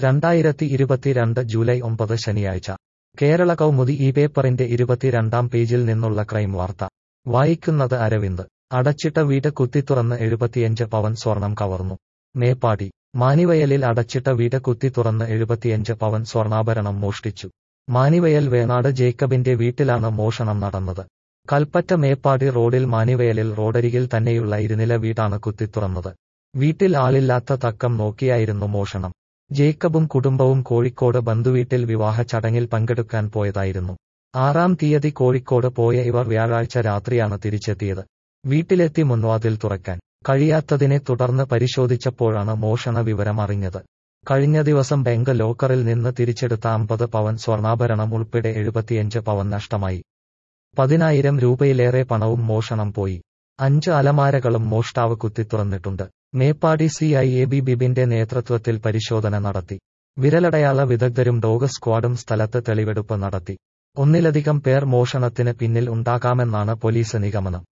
രണ്ടായിരത്തി ഇരുപത്തിരണ്ട് ജൂലൈ ഒമ്പത് ശനിയാഴ്ച കേരള കൗമുദി ഈ പേപ്പറിന്റെ ഇരുപത്തിരണ്ടാം പേജിൽ നിന്നുള്ള ക്രൈം വാർത്ത വായിക്കുന്നത് അരവിന്ദ് അടച്ചിട്ട വീട് കുത്തിത്തുറന്ന് എഴുപത്തിയഞ്ച് പവൻ സ്വർണം കവർന്നു മേപ്പാടി മാനിവയലിൽ അടച്ചിട്ട വീട് കുത്തിത്തുറന്ന് എഴുപത്തിയഞ്ച് പവൻ സ്വർണ്ണാഭരണം മോഷ്ടിച്ചു മാനിവയൽ വേണാട് ജേക്കബിന്റെ വീട്ടിലാണ് മോഷണം നടന്നത് കൽപ്പറ്റ മേപ്പാടി റോഡിൽ മാനിവയലിൽ റോഡരികിൽ തന്നെയുള്ള ഇരുനില വീടാണ് കുത്തിത്തുറന്നത് വീട്ടിൽ ആളില്ലാത്ത തക്കം നോക്കിയായിരുന്നു മോഷണം ജേക്കബും കുടുംബവും കോഴിക്കോട് ബന്ധുവീട്ടിൽ വിവാഹ ചടങ്ങിൽ പങ്കെടുക്കാൻ പോയതായിരുന്നു ആറാം തീയതി കോഴിക്കോട് പോയ ഇവർ വ്യാഴാഴ്ച രാത്രിയാണ് തിരിച്ചെത്തിയത് വീട്ടിലെത്തി മുൻവാതിൽ തുറക്കാൻ കഴിയാത്തതിനെ തുടർന്ന് പരിശോധിച്ചപ്പോഴാണ് മോഷണ വിവരം അറിഞ്ഞത് കഴിഞ്ഞ ദിവസം ബാങ്ക് ലോക്കറിൽ നിന്ന് തിരിച്ചെടുത്ത അമ്പത് പവൻ സ്വർണ്ണാഭരണം ഉൾപ്പെടെ എഴുപത്തിയഞ്ച് പവൻ നഷ്ടമായി പതിനായിരം രൂപയിലേറെ പണവും മോഷണം പോയി അഞ്ച് അലമാരകളും മോഷ്ടാവ് കുത്തിത്തുറന്നിട്ടുണ്ട് Meppadi C I A B ബിബിന്റെ നേതൃത്വത്തിൽ പരിശോധന നടത്തി വിരലടയാള വിദഗ്ധരും ഡോഗ് സ്ക്വാഡും സ്ഥലത്ത് തെളിവെടുപ്പ് നടത്തി ഒന്നിലധികം പേർ മോഷണത്തിന് പിന്നിൽ ഉണ്ടാകാമെന്നാണ് പോലീസ് നിഗമനം